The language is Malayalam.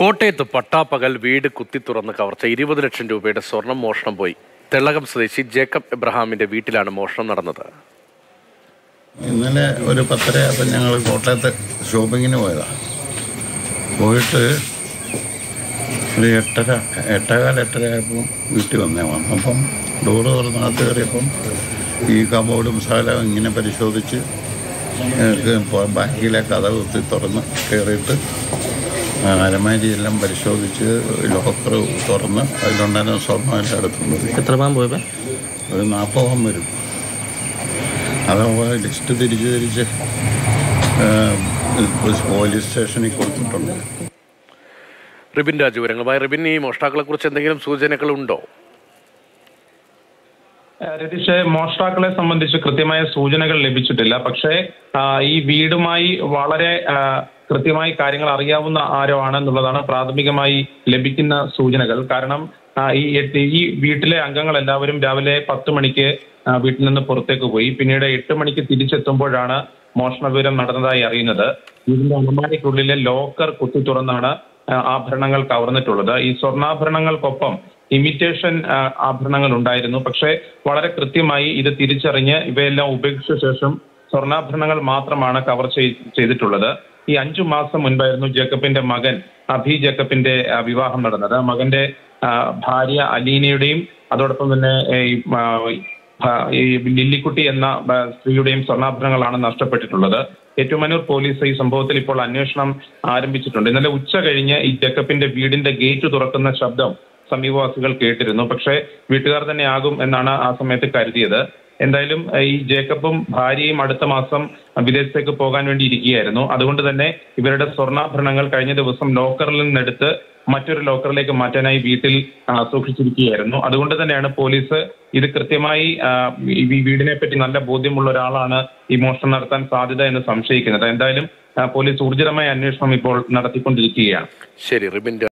കോട്ടയത്ത് പട്ടാപ്പകൽ വീട് കുത്തി തുറന്ന് കവർച്ച ഇരുപത് ലക്ഷം രൂപയുടെ സ്വർണം മോഷണം പോയി തെള്ളകം സ്വദേശി ജേക്കബ് എബ്രഹാമിന്റെ വീട്ടിലാണ് മോഷണം നടന്നത് ഇന്നലെ ഒരു പത്തരയായപ്പോൾ ഞങ്ങൾ കോട്ടയത്ത് ഷോപ്പിങ്ങിന് പോയതാണ് പോയിട്ട് ഒരു എട്ടര എട്ടേകാൽ എട്ടര ആയപ്പോൾ വീട്ടിൽ വന്നേ വന്നപ്പം ഡോറ് തുറന്നകത്ത് കയറിയപ്പം ഈ കബോർഡും സ്ഥലം ഇങ്ങനെ പരിശോധിച്ച് ഞങ്ങൾക്ക് പോ- ബാക്കിലെ കഥ കുത്തി തുറന്ന് കയറിയിട്ട് അലമാരിയെല്ലാം പരിശോധിച്ച് ലോക്കർ തുറന്ന് അതിലുണ്ടായിരുന്ന സ്വർണ്ണം എല്ലാം എടുക്കുന്നത് എത്ര പാൻ പോയപ്പോ ഒരു നാൽപ്പതം വരും അത് ലിസ്റ്റ് തിരിച്ച് തിരിച്ച് ആ, പോലീസ് സ്റ്റേഷനിൽ കൊടുത്തിട്ടുണ്ട് റിബിൻ രാജു വിവരങ്ങളുമായി റിബിൻ ഈ മോഷ്ടാക്കളെ കുറിച്ച് എന്തെങ്കിലും സൂചനകൾ ഉണ്ടോ ഏഹ് രതീഷ് മോഷ്ടാക്കളെ സംബന്ധിച്ച് കൃത്യമായ സൂചനകൾ ലഭിച്ചിട്ടില്ല പക്ഷേ ആ, ഈ വീടുമായി വളരെ ആ, കൃത്യമായി കാര്യങ്ങൾ അറിയാവുന്ന ആരോ ആണെന്നുള്ളതാണ് പ്രാഥമികമായി ലഭിക്കുന്ന സൂചനകൾ കാരണം ആ, ഈ എട്ട് ഈ വീട്ടിലെ അംഗങ്ങൾ എല്ലാവരും രാവിലെ പത്ത് മണിക്ക് ആ, വീട്ടിൽ നിന്ന് പുറത്തേക്ക് പോയി പിന്നീട് എട്ട് മണിക്ക് തിരിച്ചെത്തുമ്പോഴാണ് മോഷണ വിവരം നടന്നതായി അറിയുന്നത് വീടിന്റെ അലമാരിക്കുള്ളിലെ ലോക്കർ കുത്തി തുറന്നാണ് ആ, ആഭരണങ്ങൾ കവർന്നിട്ടുള്ളത് ഈ സ്വർണ്ണാഭരണങ്ങൾക്കൊപ്പം ഇമിറ്റേഷൻ ആ, ആഭരണങ്ങൾ ഉണ്ടായിരുന്നു പക്ഷേ വളരെ കൃത്യമായി ഇത് തിരിച്ചറിഞ്ഞ് ഇവയെല്ലാം ഉപേക്ഷിച്ച ശേഷം സ്വർണ്ണാഭരണങ്ങൾ മാത്രമാണ് കവർ ചെയ്- ചെയ്തിട്ടുള്ളത് ഈ അഞ്ചു മാസം മുൻപായിരുന്നു ജേക്കബിന്റെ മകൻ അഭി ജേക്കബിന്റെ ആ, വിവാഹം നടന്നത് മകന്റെ ആ, ഭാര്യ അലീനയുടെയും അതോടൊപ്പം തന്നെ ഏ, ഈ, ആ, ആ, ഈ ലില്ലിക്കുട്ടി എന്ന ആ, സ്ത്രീയുടെയും സ്വർണ്ണാഭരണങ്ങളാണ് നഷ്ടപ്പെട്ടിട്ടുള്ളത് ഏറ്റുമാനൂർ പോലീസ് ഈ സംഭവത്തിൽ ഇപ്പോൾ അന്വേഷണം ആരംഭിച്ചിട്ടുണ്ട് ഇന്നലെ ഉച്ച കഴിഞ്ഞ് ഈ ജേക്കബിന്റെ വീടിന്റെ ഗേറ്റ് തുറക്കുന്ന ശബ്ദം സമീപവാസികൾ കേട്ടിരുന്നു പക്ഷേ വീട്ടുകാർ തന്നെ ആകും എന്നാണ് ആ സമയത്ത് കരുതിയത് എന്തായാലും ഏഹ്, ഈ ജേക്കബും ഭാര്യയും അടുത്ത മാസം വിദേശത്തേക്ക് പോകാൻ വേണ്ടി ഇരിക്കുകയായിരുന്നു അതുകൊണ്ട് തന്നെ ഇവരുടെ സ്വർണ്ണാഭരണങ്ങൾ കഴിഞ്ഞ ദിവസം ലോക്കറിൽ നിന്നെടുത്ത് മറ്റൊരു ലോക്കറിലേക്ക് മാറ്റാനായി വീട്ടിൽ ആ, സൂക്ഷിച്ചിരിക്കുകയായിരുന്നു അതുകൊണ്ട് തന്നെയാണ് പോലീസ് ഇത് കൃത്യമായി ആ, ഈ വീടിനെ പറ്റി നല്ല ബോധ്യമുള്ള ഒരാളാണ് ഈ മോഷണം നടത്താൻ സാധ്യത എന്ന് സംശയിക്കുന്നത് എന്തായാലും ആ, പോലീസ് ഊർജിതമായ അന്വേഷണം ഇപ്പോൾ നടത്തിക്കൊണ്ടിരിക്കുകയാണ് ശരി റിബിൻ